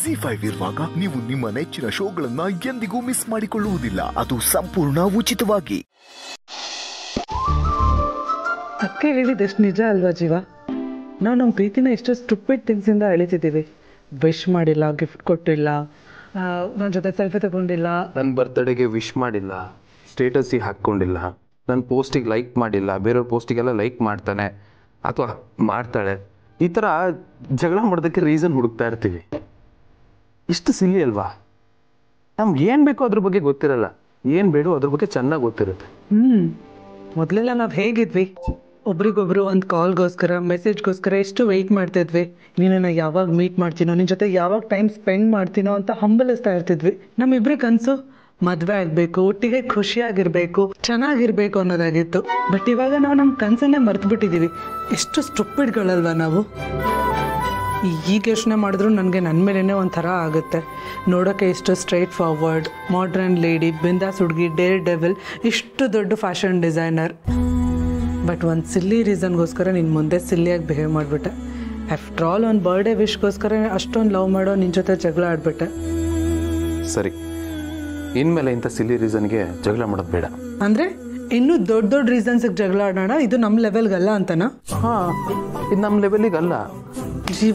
G five ಇರುವಾಗ ನೀವು ನಿಮ್ಮ ನೆಚ್ಚಿನ ಶೋಗಳನ್ನ ಎಂದಿಗೂ ಮಿಸ್ ಮಾಡಿಕೊಳ್ಳುವುದಿಲ್ಲ ಅದು ಸಂಪೂರ್ಣ ಉಚಿತವಾಗಿ ಅಕ್ಕ ಹೇಳಿದ್ದು ಎಷ್ಟು ನಿಜ ಅಲ್ವಾ ಜೀವ ನಾವು ನಮ್ಮ ಪ್ರೀತಿನ ಎಷ್ಟು ಸ್ಟುಪಿಡ್ ಥಿಂಗ್ಸಿಂದ ಎಳಿತಿದ್ದೀವಿ ವಿಶ್ ಮಾಡಿಲ್ಲ ಗಿಫ್ಟ್ ಕೊಟ್ಟಿಲ್ಲ ನನ್ನ ಜೊತೆ ಸೆಲ್ಫಿ ತಗೊಂಡಿಲ್ಲ ನನ್ನ ಬರ್ತಡೆಗೆ ವಿಶ್ ಮಾಡಿಲ್ಲ ಸ್ಟೇಟಸಿಗೆ ಹಾಕ್ಕೊಂಡಿಲ್ಲ ನನ್ನ ಪೋಸ್ಟಿಗೆ ಲೈಕ್ ಮಾಡಿಲ್ಲ ಬೇರೆಯವ್ರ ಪೋಸ್ಟಿಗೆಲ್ಲ ಲೈಕ್ ಮಾಡ್ತಾನೆ ಅಥವಾ ಮಾಡ್ತಾಳೆ ಈ ಥರ ಜಗಳ ಮಾಡೋದಕ್ಕೆ ರೀಸನ್ ಹುಡುಕ್ತಾ ಇರ್ತೀವಿ ಇಷ್ಟು ಸಿಲಿ ಅಲ್ವಾ ನಮ್ಗೆ ಏನು ಬೇಕೋ ಅದ್ರ ಬಗ್ಗೆ ಗೊತ್ತಿರಲ್ಲ ಏನು ಬೇಡೋ ಅದ್ರ ಬಗ್ಗೆ ಚೆನ್ನಾಗಿ ಗೊತ್ತಿರುತ್ತೆ ಹ್ಞೂ ಮೊದಲೆಲ್ಲ ನಾವು ಹೇಗಿದ್ವಿ ಒಬ್ರಿಗೊಬ್ರು ಒಂದು ಕಾಲ್ಗೋಸ್ಕರ ಮೆಸೇಜ್ಗೋಸ್ಕರ ಎಷ್ಟು ವೆಯ್ಟ್ ಮಾಡ್ತಿದ್ವಿ ನೀನನ್ನ ಯಾವಾಗ ಮೀಟ್ ಮಾಡ್ತೀನೋ ನಿನ್ನ ಜೊತೆ ಯಾವಾಗ ಟೈಮ್ ಸ್ಪೆಂಡ್ ಮಾಡ್ತೀನೋ ಅಂತ ಹಂಬಲಿಸ್ತಾ ಇರ್ತಿದ್ವಿ ನಮ್ಮಿಬ್ಬರ ಕನಸು ಮದುವೆ ಆಗಬೇಕು ಒಟ್ಟಿಗೆ ಖುಷಿಯಾಗಿರಬೇಕು ಚೆನ್ನಾಗಿರ್ಬೇಕು ಅನ್ನೋದಾಗಿತ್ತು ಬಟ್ ಇವಾಗ ನಾವು ನಮ್ಮ ಕನಸನ್ನೇ ಮರ್ತ್ಬಿಟ್ಟಿದ್ದೀವಿ ಎಷ್ಟು ಸ್ಟುಪಿಡ್ಗಳಲ್ವಾ ನಾವು ಈಗ ಯೋಚನೆ ಮಾಡಿದ್ರು ನನಗೆ ನನ್ನ ಮೇಲೇ ಒಂಥರ ಆಗುತ್ತೆ ನೋಡೋಕ್ಕೆ ಇಷ್ಟು ಸ್ಟ್ರೈಟ್ ಫಾರ್ವರ್ಡ್ ಮಾಡ್ರನ್ ಲೇಡಿ ಬಿಂದಾಸ್ ಹುಡುಗಿ ಡೇರ್ ಡೆವಿಲ್ ಇಷ್ಟು ದೊಡ್ಡ ಫ್ಯಾಷನ್ ಡಿಸೈನರ್ ಬಟ್ ಒಂದು ಸಿಲ್ಲಿ ರೀಸನ್ಗೋಸ್ಕರ ನಿನ್ನ ಮುಂದೆ ಸಿಲ್ಲಿಯಾಗಿ ಬಿಹೇವ್ ಮಾಡಿಬಿಟ್ಟೆ ಆಫ್ಟರ್ ಆಲ್ ಒಂದು ಬರ್ಡೇ ವಿಶ್ಗೋಸ್ಕರ ಅಷ್ಟೊಂದು ಲವ್ ಮಾಡೋ ನಿನ್ನ ಜೊತೆ ಜಗಳ ಆಡ್ಬಿಟ್ಟೆ ಸರಿ ಇನ್ಮೇಲೆ ಇಂಥ ಸಿಲಿ ರೀಸನ್ಗೆ ಜಗಳ ಮಾಡೋದು ಬೇಡ ಅಂದರೆ ಇನ್ನೂ ದೊಡ್ಡ ದೊಡ್ಡ ರೀಸನ್ಸಿಗೆ ಜಗಳ ಆಡೋಣ ಇದು ನಮ್ಮ ಲೆವೆಲ್ಗಲ್ಲ ಅಂತನಾ ಹಾಂ ಇದು ನಮ್ಮ ಲೆವೆಲಿಗೆ ಅಲ್ಲ ಜೀವ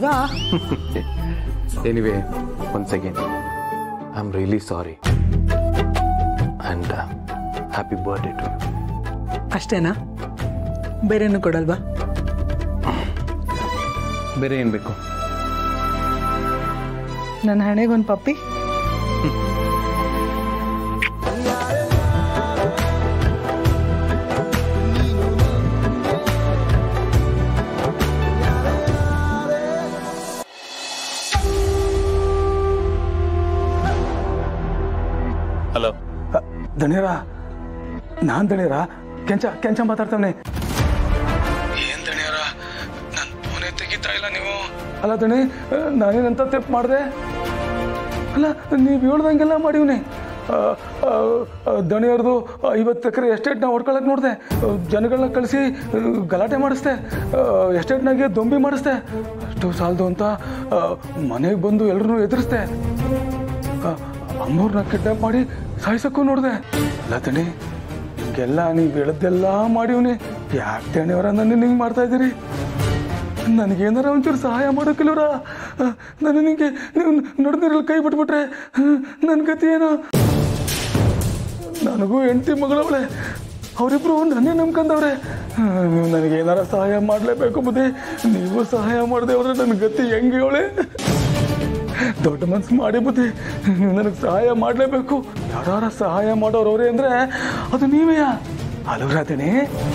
anyway once again I am really sorry and happy birthday to ಅಷ್ಟೇನಾ ಬೇರೇನು ಕೊಡಲ್ವಾ ಬೇರೆ ಏನು ಬೇಕು ನನ್ನ ಹಣೆಗೆ ಒಂದು ಪಪ್ಪಿ ಹಲೋ ದಣಿಯರ ನಾನ್ ದಣಿಯರ ಕೆಂಚ ಕೆಂಚ ಮಾತಾಡ್ತಾನೆ ಏನ್ ದಣಿಯರ ನನ್ ಫೋನೇ ತೆಗಿತಾ ಇಲ್ಲ ನೀವು ಅಲ್ಲ ದಣಿ ನಾನೇನಂತ ತಪ್ಪು ಮಾಡಿದೆ ಅಲ್ಲ ನೀವು ಹೇಳ್ದಂಗೆಲ್ಲ ಮಾಡಿವ್ನಿ ದಣಿಯರ್ದು ಐವತ್ತು ಎಕರೆ ಎಸ್ಟೇಟ್ನ ಹೊಡ್ಕೊಳಕ್ ನೋಡಿದೆ ಜನಗಳನ್ನ ಕಳಿಸಿ ಗಲಾಟೆ ಮಾಡಿಸ್ದೆ ಎಸ್ಟೇಟ್ನಾಗೆ ದೊಂಬಿ ಮಾಡಿಸ್ದೆ ಅಷ್ಟು ಸಾಲದು ಅಂತ ಮನೆಗೆ ಬಂದು ಎಲ್ಲರೂ ಎದುರಿಸ್ದೆ ಅಮ್ಮವ್ರನ್ನ ಕಿಡ್ನಾಪ್ ಮಾಡಿ ಸಾಯಿಸಕ್ಕೂ ನೋಡಿದೆ ಅಲ್ಲ ತಣಿ ಹಿಂಗೆಲ್ಲ ನೀವು ಹೇಳದ್ದೆಲ್ಲ ಮಾಡಿವ್ನಿ ಯಾಕೆ ತಣಿಯವರ ನನ್ನ ಹಿಂಗೆ ಮಾಡ್ತಾ ಇದ್ದೀರಿ ನನಗೇನಾರ ಒಂಚೂರು ಸಹಾಯ ಮಾಡೋಕ್ಕಿಲ್ಲವ್ರ ನನ್ನ ನಿಮಗೆ ನೀವು ನಡೆದಿರಲ್ಲ ಕೈ ಬಿಟ್ಬಿಟ್ರೆ ನನ್ನ ಗತಿ ಏನು ನನಗೂ ಹೆಂಡತಿ ಮಗಳವಳೆ ಅವರಿಬ್ರು ನನ್ನೇ ನಂಬ್ಕೊಂಡವ್ರೆ ನೀವು ನನಗೇನಾರ ಸಹಾಯ ಮಾಡಲೇಬೇಕು ಬುದ್ಧಿ ನೀವು ಸಹಾಯ ಮಾಡದೆ ಅವ್ರೆ ನನ್ನ ಗತಿ ಹೆಂಗೆ ಹೇಳಿ ದೊಡ್ಡ ಮನ್ಸು ಮಾಡಿ ಬುದ್ಧಿ ನೀವು ನನಗೆ ಸಹಾಯ ಮಾಡಲೇಬೇಕು ಯಾರ ಸಹಾಯ ಮಾಡೋರು ಅವ್ರೆ ಅಂದರೆ ಅದು ನೀವೇ ಅಲವ್ರ ದಣಿ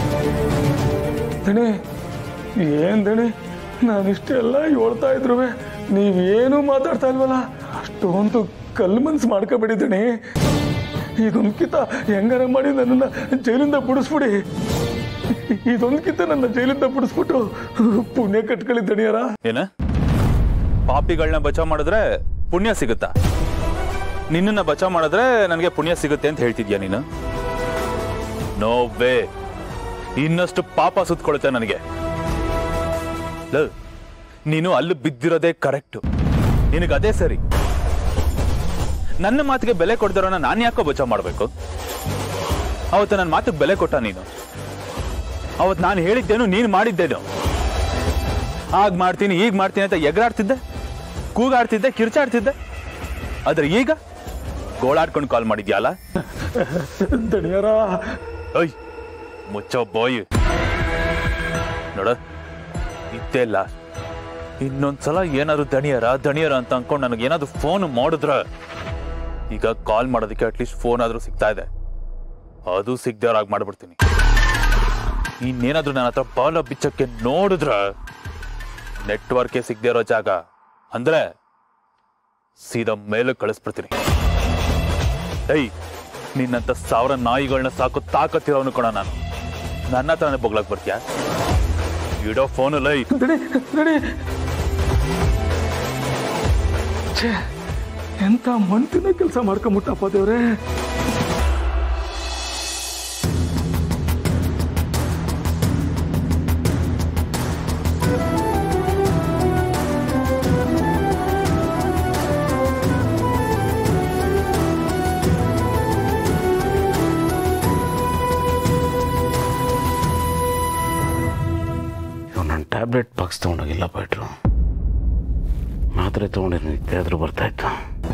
ದಣಿ ಏನು ದಣಿ ನಾನು ಇಷ್ಟೆಲ್ಲ ಹೇಳ್ತಾ ಇದ್ರು ನೀವೇನು ಮಾತಾಡ್ತಾ ಇಲ್ವಲ್ಲ ಅಷ್ಟೊಂದು ಕಲ್ಲು ಮನ್ಸು ಮಾಡ್ಕೊಬೇಡಿ ದಣಿ ಇದೊಂದ್ಕಿತ ಹೆಂಗಾರ ಮಾಡಿ ನನ್ನನ್ನು ಜೈಲಿಂದ ಬಿಡಿಸ್ಬಿಡಿ ಇದೊಂದ್ಕಿತ ನನ್ನ ಜೈಲಿಂದ ಬಿಡಿಸ್ಬಿಟ್ಟು ಪುಣ್ಯ ಕಟ್ಕೊಳ್ಳಿ ದಣಿಯರ ಏನ ಪಾಪಿಗಳನ್ನ ಬಚಾವ್ ಮಾಡಿದ್ರೆ ಪುಣ್ಯ ಸಿಗುತ್ತಾ ನಿನ್ನನ್ನ ಬಚಾವ್ ಮಾಡಿದ್ರೆ ನನಗೆ ಪುಣ್ಯ ಸಿಗುತ್ತೆ ಅಂತ ಹೇಳ್ತಿದ್ಯಾ ನೀನು ನೋ ವೇ ಇನ್ನಷ್ಟು ಪಾಪ ಸುತ್ಕೊಳುತ್ತೆ ನನಗೆ ಲವ್, ನೀನು ಅಲ್ಲಿ ಬಿದ್ದಿರೋದೇ ಕರೆಕ್ಟ್ ನಿನಗೆ ಅದೇ ಸರಿ ನನ್ನ ಮಾತಿಗೆ ಬೆಲೆ ಕೊಡ್ದಿರೋನ ನಾನು ಯಾಕೋ ಬಚಾವ್ ಮಾಡಬೇಕು ಅವತ್ತು ನನ್ನ ಮಾತಿಗೆ ಬೆಲೆ ಕೊಟ್ಟ ನೀನು ಅವತ್ತು ನಾನು ಹೇಳಿದ್ದೇನು ನೀನು ಮಾಡಿದ್ದೇನು ಆಗ ಮಾಡ್ತೀನಿ ಈಗ ಮಾಡ್ತೀನಿ ಅಂತ ಎಗರಾಡ್ತಿದ್ದೆ ಕೂಗಾಡ್ತಿದ್ದೆ ಕಿರ್ಚಾಡ್ತಿದ್ದೆ ಆದ್ರೆ ಈಗ ಗೋಳಾಡ್ಕೊಂಡು ಕಾಲ್ ಮಾಡಿದ್ಯಲ್ಲ ದಣಿಯರ ಓಯ್ ಮುಚ್ಚೋ ಬೋಯ್ ನೋಡ ಇದ್ದೇ ಲಾಸ್ಟ್ ಇನ್ನೊಂದ್ಸಲ ಏನಾದ್ರು ದಣಿಯರ ದಣಿಯರ ಅಂತ ಅನ್ಕೊಂಡು ನನಗೆ ಏನಾದ್ರು ಫೋನ್ ಮಾಡಿದ್ರ ಈಗ ಕಾಲ್ ಮಾಡೋದಕ್ಕೆ ಅಟ್ಲೀಸ್ಟ್ ಫೋನ್ ಆದ್ರೂ ಸಿಗ್ತಾ ಇದೆ ಅದು ಸಿಗ್ದೇವ್ರಾಗ ಮಾಡ್ಬಿಡ್ತೀನಿ ಇನ್ನೇನಾದ್ರೂ ನನ್ನ ಹತ್ರ ಬಾಲ ಬಿಚ್ಚಕ್ಕೆ ನೋಡಿದ್ರ ನೆಟ್ವರ್ಕೇ ಸಿಗದೆ ಇರೋ ಜಾಗ ಅಂದ್ರೆ ಸೀದಾ ಮೇಲೆ ಕಳಿಸ್ಬಿಡ್ತೀನಿ ಏಯ್ ನಿನ್ನಂತ ಸಾವಿರ ನಾಯಿಗಳನ್ನ ಸಾಕು ತಾಕತ್ತಿರೋನು ಕಣ ನಾನು ನನ್ನ ಹತ್ರನೇ ಬೊಗ್ಲಕ್ ಬರ್ತೀಯಾ ಇಡೋ ಫೋನು ಲೈ ದಣಿ ದಣಿ ಛೇ ಎಂತ ಮಂತಿನ ಕೆಲಸ ಮಾಡ್ಕೊಂಬಿಟ್ಟಪ್ಪ ದೇವ್ರೆ ಬಾಕ್ಸ್ ತೊಗೊಂಡೋಗಿಲ್ಲ ಪೆಟ್ರು ಮಾತ್ರೆ ತೊಗೊಂಡಿದ್ದು ನಿದ್ದೆ ಆದರೂ ಬರ್ತಾಯಿತ್ತು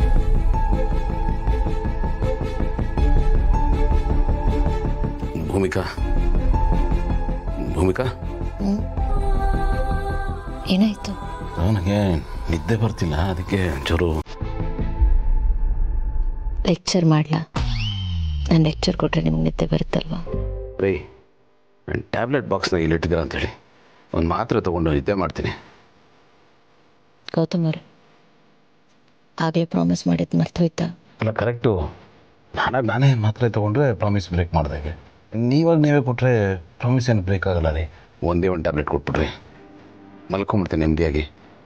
ಭೂಮಿಕಾ ಭೂಮಿಕಾ ಏನಾಯ್ತು ನನಗೆ ನಿದ್ದೆ ಬರ್ತಿಲ್ಲ ಅದಕ್ಕೆ ಚೂರು ಲೆಕ್ಚರ್ ಮಾಡ್ಲಾ ನಾನು ಲೆಕ್ಚರ್ ಕೊಟ್ಟರೆ ನಿಮ್ಗೆ ನಿದ್ದೆ ಬರುತ್ತಲ್ವಾ ರೀ ನಾನು ಟ್ಯಾಬ್ಲೆಟ್ ಬಾಕ್ಸ್ನ ಇಲ್ಲಿ ಇಟ್ಟಿದ್ದೀರ ಅಂತೇಳಿ ಒಂದು ಮಾತ್ರೆ ತೊಗೊಂಡು ನಿದ್ದೆ ಮಾಡ್ತೀನಿ ಗೌತಮ್ ಅವ್ರೆ ಆಗಲೇ ಪ್ರಾಮಿಸ್ ಮಾಡಿದ್ದು ಮರ್ತೋಯ್ತಾ ಅಲ್ಲ ಕರೆಕ್ಟು ನಾನಾಗ ನಾನೇ ಮಾತ್ರೆ ತೊಗೊಂಡ್ರೆ ಪ್ರಾಮಿಸ್ ಬ್ರೇಕ್ ಮಾಡಿದಾಗೆ ನೀವಾಗ ನೀವೇ ಕೊಟ್ಟರೆ ಪ್ರಾಮಿಸ್ ಏನು ಬ್ರೇಕ್ ಆಗಲ್ಲ ರೀ ಒಂದೇ ಒಂದು ಟ್ಯಾಬ್ಲೆಟ್ ಕೊಟ್ಬಿಟ್ರಿ ಮಲ್ಕೊಂಬಿಡ್ತೀನಿ ನೆಮ್ಮದಿಯಾಗಿ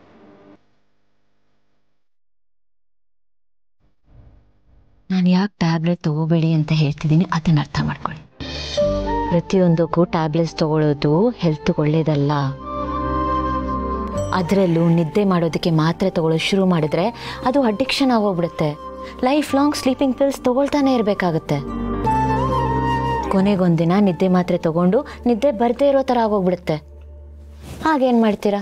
ನಾನು ಯಾಕೆ ಟ್ಯಾಬ್ಲೆಟ್ ತಗೋಬೇಡಿ ಅಂತ ಹೇಳ್ತಿದ್ದೀನಿ ಅದನ್ನ ಅರ್ಥ ಮಾಡ್ಕೊಳ್ಳಿ ಪ್ರತಿಯೊಂದಕ್ಕೂ ಟ್ಯಾಬ್ಲೆಟ್ಸ್ ತಗೊಳ್ಳೋದು ಹೆಲ್ತ್ಗೆ ಒಳ್ಳೇದಲ್ಲ ಅದರಲ್ಲೂ ನಿದ್ದೆ ಮಾಡೋದಕ್ಕೆ ಮಾತ್ರೆ ತಗೊಳ್ಳೋದು ಶುರು ಮಾಡಿದ್ರೆ ಅದು ಅಡಿಕ್ಷನ್ ಆಗೋಗ್ಬಿಡುತ್ತೆ ಲೈಫ್ ಲಾಂಗ್ ಸ್ಲೀಪಿಂಗ್ ಪಿಲ್ಸ್ ತಗೊಳ್ತಾನೆ ಇರಬೇಕಾಗುತ್ತೆ ಕೊನೆಗೊಂದಿನ ನಿದ್ದೆ ಮಾತ್ರೆ ತಗೊಂಡು ನಿದ್ದೆ ಬರ್ದೇ ಇರೋ ಥರ ಆಗೋಗ್ಬಿಡುತ್ತೆ ಹಾಗೇನು ಮಾಡ್ತೀರಾ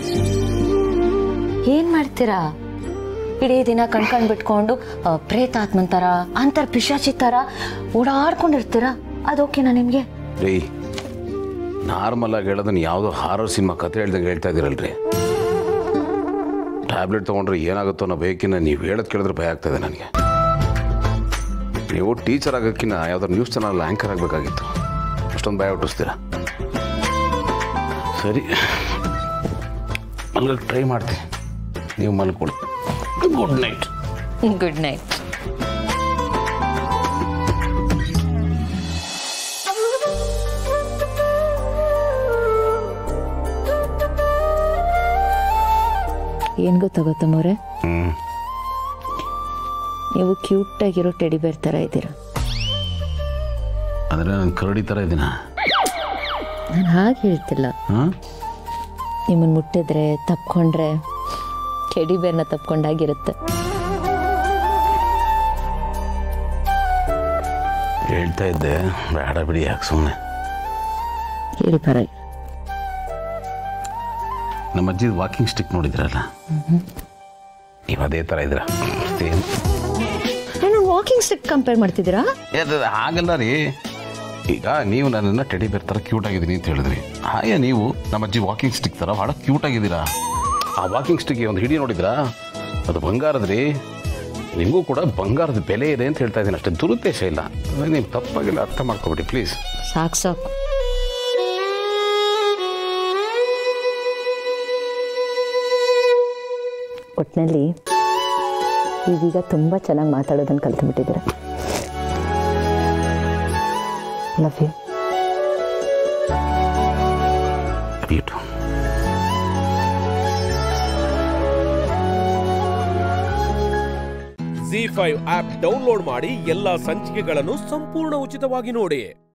ಏನು ಮಾಡ್ತೀರಾ ಇಡೀ ದಿನ ಕಣ್ಕಂಡು ಬಿಟ್ಕೊಂಡು ಆ, ಪ್ರೇತಾತ್ಮನ್ ಥರ ಅಂತರ್ ಪಿಶಾಚಿ ಥರ ಓಡಾಡ್ಕೊಂಡಿರ್ತೀರಾ ಅದು ಓಕೆನಾ ನಿಮಗೆ ರೀ ನಾರ್ಮಲ್ ಆಗಿ ಹೇಳೋದನ್ನ ಯಾವುದೋ ಹಾರರ್ ಸಿನಿಮಾ ಕತೆ ಹೇಳ್ದಂಗೆ ಹೇಳ್ತಾ ಇದ್ದೀರಲ್ರಿ ಟ್ಯಾಬ್ಲೆಟ್ ತೊಗೊಂಡ್ರೆ ಏನಾಗುತ್ತೋ ಅನ್ನೋ ಬೇಕಿನ ನೀವು ಹೇಳೋದು ಕೇಳಿದ್ರೆ ಭಯ ಆಗ್ತದೆ ನನಗೆ ನೀವು ಟೀಚರ್ ಆಗೋಕ್ಕಿಂತ ಯಾವ್ದಾದ್ರು ನ್ಯೂಸ್ ಚಾನಲ್ ಆ್ಯಂಕರ್ ಆಗಬೇಕಾಗಿತ್ತು ಅಷ್ಟೊಂದು ಭಯ ಹುಟ್ಟಿಸ್ತೀರ ಸರಿ ಮಲ್ಗಕ್ಕೆ ಟ್ರೈ ಮಾಡ್ತೀನಿ ನೀವು ಮಲ್ಕೊಳ್ಳಿ ಗುಡ್ ನೈಟ್ ಗುಡ್ ನೈಟ್ ಏನು ಗೊತ್ತಾ ಗೌತಮವ್ರೆ ಹ್ಞೂ ನೀವು ಕ್ಯೂಟಾಗಿರೋ ಟೆಡಿ ಬೇರ್ ಥರ ಇದ್ದೀರಾ ಅಂದರೆ ನಾನು ಕರಡಿ ಥರ ಇದ್ದೀನ ನಾನು ಹಾಗೆ ಹೇಳ್ತಿಲ್ಲ ಹಾಂ ನಿಮ್ಮನ್ನು ಮುಟ್ಟಿದ್ರೆ ತಪ್ಕೊಂಡ್ರೆ ಟೆಡಿ ಬೇರ್ನ ತಪ್ಕೊಂಡಾಗಿರುತ್ತೆ ಹೇಳ್ತಾ ಇದ್ದೆ ಬೇಡ ಬಿಡಿ ಯಾಕೆ ಸುಮ್ಮನೆ ಹೇಳಿ ಪರ ನಮ್ಮ ಅಜ್ಜಿ ವಾಕಿಂಗ್ ಸ್ಟಿಕ್ ನೋಡಿದ್ರಲ್ಲ ನೀವು ಅದೇ ಥರ ಇದ್ರ ಸೇಮ್ ನಾನು ವಾಕಿಂಗ್ ಸ್ಟಿಕ್ ಕಂಪೇರ್ ಮಾಡ್ತಿದ್ದೀರಾ ಹಾಗಲ್ಲ ರೀ ಈಗ ನೀವು ನನ್ನನ್ನು ಟೆಡಿ ಬೇರ್ ಥರ ಕ್ಯೂಟ್ ಆಗಿದ್ದೀನಿ ಅಂತ ಹೇಳಿದ್ರಿ ಹಾಗೆ ನೀವು ನಮ್ಮ ಅಜ್ಜಿ ವಾಕಿಂಗ್ ಸ್ಟಿಕ್ ಥರ ಭಾಳ ಕ್ಯೂಟ್ ಆಗಿದ್ದೀರಾ ಆ ವಾಕಿಂಗ್ ಸ್ಟಿಕ್ಗೆ ಒಂದು ಹಿಡಿ ನೋಡಿದ್ರಾ ಅದು ಬಂಗಾರದ ರೀ ನಿಮಗೂ ಕೂಡ ಬಂಗಾರದ ಬೆಲೆ ಇದೆ ಅಂತ ಹೇಳ್ತಾ ಇದ್ದೀನಿ ಅಷ್ಟೇ ದುರುದ್ದೇಶ ಇಲ್ಲ ನೀವು ತಪ್ಪಾಗಿಲ್ಲ ಅರ್ಥ ಮಾಡ್ಕೊಬಿಡಿ ಪ್ಲೀಸ್ ಸಾಕು ಸಾಕು ಒಟ್ಟಿನಲ್ಲಿ ಈಗೀಗ ತುಂಬ ಚೆನ್ನಾಗಿ ಮಾತಾಡೋದನ್ನು ಕಲ್ತ್ಬಿಟ್ಟಿದ್ದೀರ love you beauty Z five app download ಮಾಡಿ ಎಲ್ಲಾ ಸಂಚಿಕೆಗಳನ್ನು ಸಂಪೂರ್ಣ ಉಚಿತವಾಗಿ ನೋಡಿ